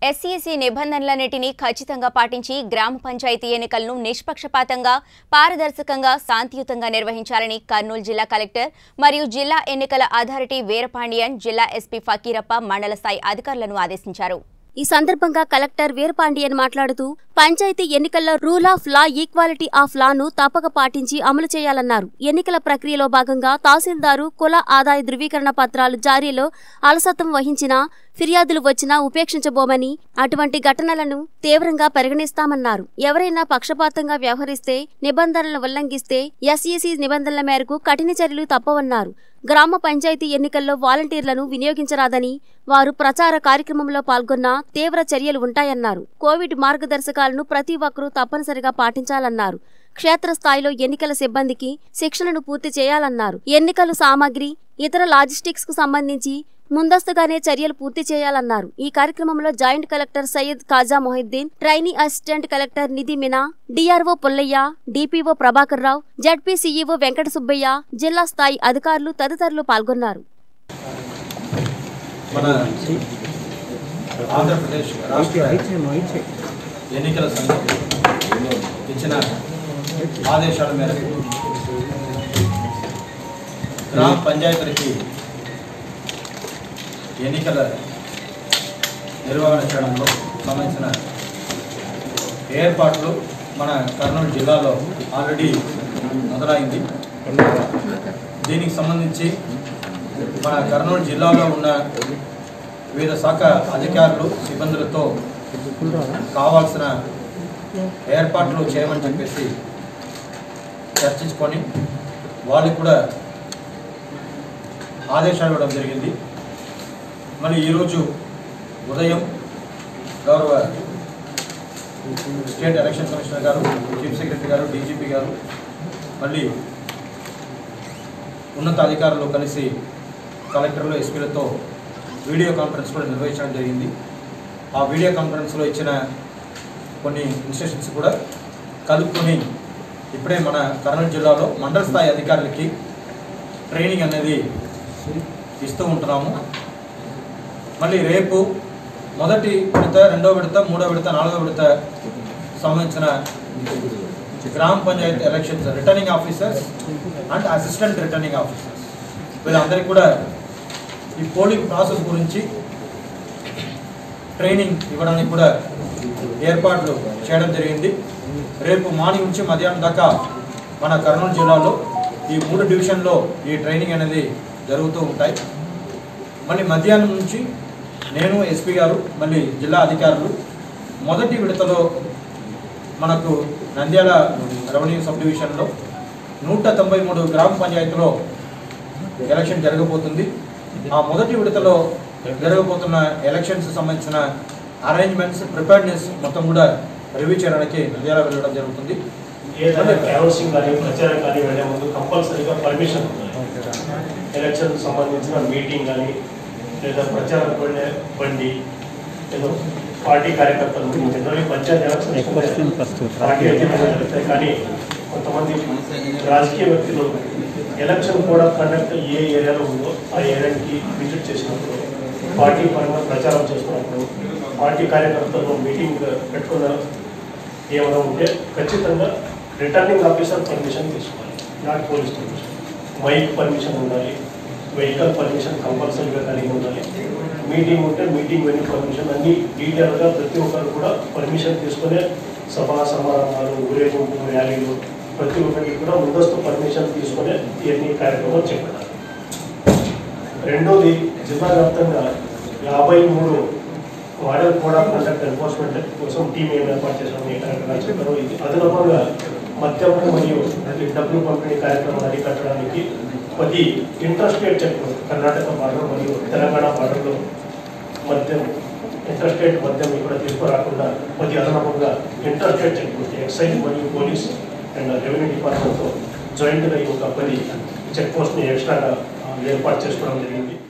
SC SC నిబంధనలన్నిటినీ ఖచ్చితంగా పాటించి గ్రామ పంచాయతీ ఎన్నికలను నిష్పక్షపాతంగా పారదర్శకంగా శాంతియుతంగా నిర్వహించాలని కర్నూలు జిల్లా కలెక్టర్ మరియు జిల్లా ఎన్నికల అథారిటీ వీరపాండియన్ జిల్లా ఎస్పీ ఫకీరప్ప మండల స్థాయి అధికారులను ఆదేశించారు ఈ సందర్భంగా కలెక్టర్ వీరపాండియన్ మాట్లాడుతూ పంచాయతీ ఎన్నికల్లో rule of law equality of లాను తప్పక పాటించి అమలు చేయాలన్నారు ఎన్నికల ప్రక్రియలో భాగంగా తహసీల్దారు కుల ఆదాయ ధృవీకరణ పత్రాలు జారీలో అలసత్వం వహించినా ఫిర్యాదులు వచ్చినా ఉపేక్షించబోమని అటువంటి ఘటనలను తీవ్రంగా పరిగణిస్తామన్నారు ఎవరైనా పక్షపాతంగా వ్యవహరిస్తే నిబంధనలను ఉల్లంఘిస్తే ఎస్ఈసీ నిబంధనల మేరకు కఠిన చర్యలు తప్పవన్నారు గ్రామ పంచాయతీ ఎన్నికల్లో వాలంటీర్లను వినియోగించరాదని వారు ప్రచార కార్యక్రమంలో పాల్గొన్న తీవ్ర చర్యలు ఉంటాయన్నారు కోవిడ్ మార్గదర్శకాలను ప్రతి ఒక్కరూ తప్పనిసరిగా పాటించాలన్నారు క్షేత్రస్థాయిలో ఎన్నికల సిబ్బందికి శిక్షణను పూర్తి చేయాలన్నారు ఎన్నికల సామాగ్రి ఇతర లాజిస్టిక్స్ కు సంబంధించి ముందస్తుగానే చర్యలు పూర్తి చేయాలన్నారు ఈ కార్యక్రమంలో joint collector Syed Khaja Mohiddin trainee assistant collector Nidhi Meena DRO Pullaiah DPO Prabhakar Rao ZP CEO Venkata Subbaiah జిల్లా స్థాయి అధికారులు తదితరులు పాల్గొన్నారు మన ఆంధ్రప్రదేశ్ రాష్ట్ర ఎన్నికల సంఘం ఇచ్చిన ఆదేశాల మేరకు గ్రామ పంచాయతీలకి ఎన్నికల నిర్వహణ చేయడంలో సంబంధించిన ఏర్పాట్లు మన కర్నూలు జిల్లాలో ఆల్రెడీ మొదలైంది దీనికి సంబంధించి మన కర్నూలు జిల్లాలో ఉన్న వివిధ శాఖ అధికారులు సిబ్బందులతో కావాల్సిన ఏర్పాట్లు చేయమని చెప్పేసి చర్చించుకొని వాళ్ళకి కూడా ఆదేశాలు ఇవ్వడం జరిగింది మళ్ళీ ఈరోజు ఉదయం గౌరవ స్టేట్ ఎలక్షన్ కమిషనర్ గారు చీఫ్ సెక్రటరీ గారు డీజీపీ గారు మళ్ళీ ఉన్నతాధికారులు కలిసి కలెక్టర్లు ఎస్పీలతో వీడియో కాన్ఫరెన్స్ కూడా నిర్వహించడం జరిగింది ఆ వీడియో కాన్ఫరెన్స్లో ఇచ్చిన కొన్ని ఇన్స్ట్రక్షన్స్ కూడా కలుపుకొని ఇప్పుడే మన కర్నూలు జిల్లాలో మండల స్థాయి అధికారులకి ట్రైనింగ్ అనేది ఇస్తూ ఉంటున్నాము మళ్ళీ రేపు మొదటి విడత రెండో విడత మూడో విడత నాలుగో విడత సంబంధించిన గ్రామ panchayat elections returning officers and assistant returning officers వీళ్ళందరికీ కూడా ఈ పోలింగ్ ప్రాసెస్ గురించి ట్రైనింగ్ ఇవ్వడానికి కూడా ఏర్పాట్లు చేయడం జరిగింది రేపు మార్నింగ్ నుంచి మధ్యాహ్నం దాకా మన కర్నూలు జిల్లాలో ఈ మూడు డివిజన్లో ఈ ట్రైనింగ్ అనేది జరుగుతూ ఉంటాయి మళ్ళీ మధ్యాహ్నం నుంచి నేను ఎస్పీ గారు మళ్ళీ జిల్లా అధికారులు మొదటి విడతలో మనకు నంద్యాల రెవెన్యూ సబ్ డివిజన్లో నూట తొంభై మూడు గ్రామ పంచాయతీలో ఎలక్షన్ జరగబోతుంది ఆ మొదటి విడతలో జరగబోతున్న ఎలక్షన్స్ సంబంధించిన అరేంజ్మెంట్స్ ప్రిపేర్నెస్ మొత్తం కూడా రివ్యూ చేయడానికి నంద్యాల వెళ్ళడం జరుగుతుంది ఏదైనా క్యాన్వసింగ్ కానీ ప్రచారం కానీ వెళ్ళే ముందు కంపల్సరీగా పర్మిషన్ ఎలక్షన్ సంబంధించిన మీటింగ్ కానీ లేదా ప్రచారం వెళ్ళే బండి ఏదో పార్టీ కార్యకర్తలు జనరల్లీ పంచాయతీ ఎలక్షన్ ఎక్కువ పార్టీ అధ్యక్షులు జరుగుతాయి కానీ కొంతమంది రాజకీయ వ్యక్తులు ఎలక్షన్ కూడా కండక్ట్ ఏ ఏరియాలో ఉందో ఆ ఏరియాకి విజిట్ చేసినప్పుడు పార్టీ పరంగా ప్రచారం చేస్తున్నప్పుడు పార్టీ కార్యకర్తలు మీటింగ్ పెట్టుకున్న ఏమైనా ఉంటే ఖచ్చితంగా రిటర్నింగ్ ఆఫీసర్ పర్మిషన్ తీసుకోవాలి not police permission mike permission ఉండాలి వెహికల్ పర్మిషన్ కంపల్సరీగా కలిగి ఉండాలి మీటింగ్ ఉంటే మీటింగ్ వెన్యూ పర్మిషన్ అన్ని డీటెయిల్గా ప్రతి ఒక్కరు కూడా పర్మిషన్ తీసుకునే సభా సమారంభాలు ఊరేగింపు ర్యాలీలు ప్రతి ఒక్కరికి కూడా ముందస్తు పర్మిషన్ తీసుకునే ఇవన్నీ కార్యక్రమం చేపట్టాలి రెండోది జిల్లా వ్యాప్తంగా యాభై మూడు model code of conduct enforcement కోసం టీం ఏం ఏర్పాటు చేసాము ఈ కార్యక్రమాలు చెప్పారు ఇది అదనంగా మద్యం మరియు అది డబ్బులు పంపిణీ కార్యక్రమాలు అరికట్టడానికి పది ఇంటర్స్టేట్ చెక్ కర్ణాటక బార్డర్ మరియు తెలంగాణ బార్డర్లో మద్యం ఇంటర్స్టేట్ మద్యం ఇక్కడ తీసుకురాకుండా పది అదనపుగా ఇంటర్స్టేట్ చెక్ పోస్ట్ ఎక్సైజ్ మరియు పోలీస్ అండ్ రెవెన్యూ డిపార్ట్మెంట్తో జాయింట్గా ఈ ఒక పది చెక్ పోస్ట్ని ఎక్స్ట్రాగా ఏర్పాటు చేసుకోవడం జరిగింది